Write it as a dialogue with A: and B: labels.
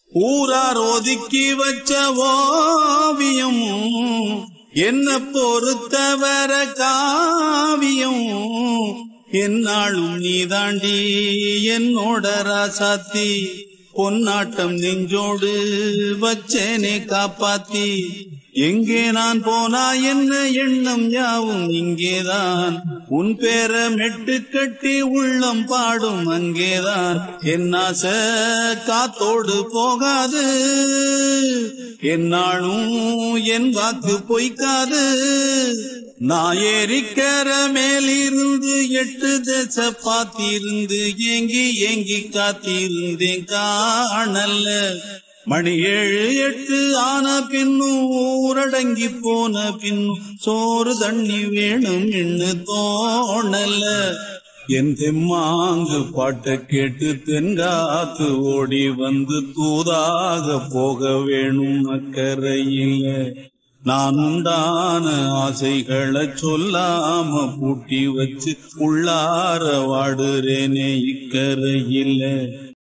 A: ஊரார் ஒதுக்கி வச்ச ஓவியம் என்ன பொறுத்தவர காவியம் என்னாலும் நீதாண்டி என்னோட ராசாத்தி பொன்னாட்டம் நெஞ்சோடு வச்சேனே காப்பாத்தி எங்கே நான் போனா என்ன எண்ணம் யாவும் இங்கேதான் உன் பேர மெட்டு கட்டி உள்ளம் பாடும் அங்கேதான் என் ஆசை காத்தோடு போகாது என்னாலும் என் வாக்கு பொய்க்காது நான் ஏறிக்கர மேலிருந்து எட்டு தச பாத்திருந்து ஏங்கி ஏங்கி காத்திருந்தேன் காணல்ல மணி ஏழு எட்டு ஆன பின்னும் ஊரடங்கி போன பின்னும் சோறு தண்ணி வேணும் என்று தோணல என் தெம்மாங்கு பாட்ட கேட்டு தென்காத்து ஓடி வந்து தூதாக போக வேணும் அக்கறையில் நான் உண்டான ஆசைகளை சொல்லாம பூட்டி வச்சு உள்ளார வாடுறேனே இக்கரையில்